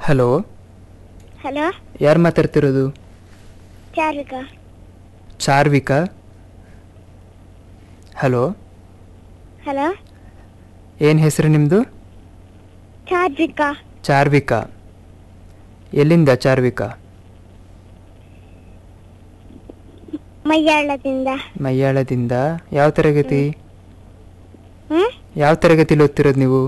Hello hello ಯಾರು ಮಾತಾಡ್ತಿರೋದು ಚಾರುಕಾ ಚಾರ್ವಿಕಾ hello hello ಏನು ಹೆಸರು ನಿಮ್ಮದು ಚಾರ್ವಿಕಾ ಚಾರ್ವಿಕಾ ಎಲ್ಲಿಂದ ಚಾರ್ವಿಕಾ ಮಯ್ಯಾಳದಿಂದ ಮಯ್ಯಾಳದಿಂದ ಯಾವ ತರಗತಿ ಹ್ಮ್ ಯಾವ ತರಗತಿಲಿ ಓದ್ತಿರೋದು ನೀವು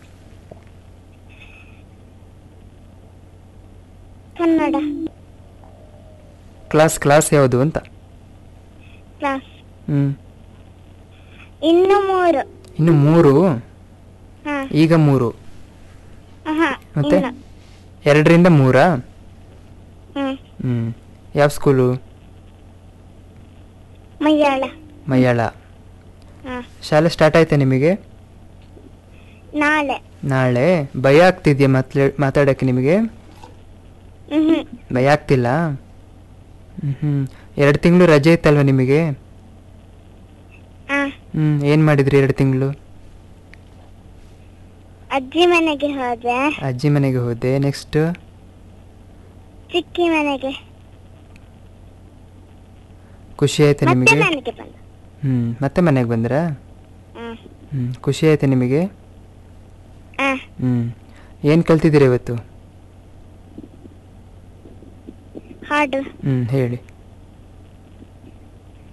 ಕನ್ನಡ ಕ್ಲಾಸ್ ಕ್ಲಾಸ್ ಯಾವುದು ಅಂತ ಕ್ಲಾಸ್ ಹ್ಞೂ ಇನ್ನು ಮೂರು ಇನ್ನು ಮೂರು ಹಾ ಈಗ ಮೂರು ಹಾ ಮತ್ತೆ? ಇನ್ನು ಎರಡರಿಂದ ಮೂರಾ ಹ್ಮ್ ಹ್ಞೂ ಯಾವ ಸ್ಕೂಲು ಮಯ್ಯಾಳ ಮಯ್ಯಾಳ ಹಾ ಶಾಲೆ ಸ್ಟಾರ್ಟ್ ಆಯ್ತಾ ನಿಮಗೆ ನಾಳೆ ನಾಳೆ ಭಯ ಆಗ್ತಿದ್ಯಾ ಮಾತ್ಲೇ ಮಾತಾಡೋಕ್ಕೆ ನಿಮಗೆ ಹ್ಮ್ ಭಯ ಆಗ್ತಿಲ್ಲ ಹ್ಞೂ ಎರಡು ತಿಂಗಳು ರಜೆ ಇತ್ತಲ್ವ ನಿಮಗೆ ಹಾ ಹ್ಞೂ ಏನು ಮಾಡಿದ್ರಿ ಎರಡು ತಿಂಗಳು ಅಜ್ಜಿ ಮನೆಗೆ ಹೋದೆ ಅಜ್ಜಿ ಮನೆಗೆ ಹೋದೆ ನೆಕ್ಸ್ಟ್ ಚಿಕ್ಕಿ ಮನೆಗೆ ಖುಷಿ ಆಯ್ತಾ ಮತ್ತೆ ನಿಮಗೆ ಮನೆಗೆ ಬಂದು ಹ್ಞೂ ಮತ್ತೆ ಮನೆಗೆ ಬಂದ್ರಾ ಹ್ಮ್ ಹ್ಞೂ ಖುಷಿ ಆಯ್ತಾ ನಿಮಗೆ ಹಾ ಹ್ಞೂ ಏನು ಕಲ್ತಿದ್ದೀರಿ ಇವತ್ತು ಹಾಡು ಹ್ಞೂ ಹೇಳಿ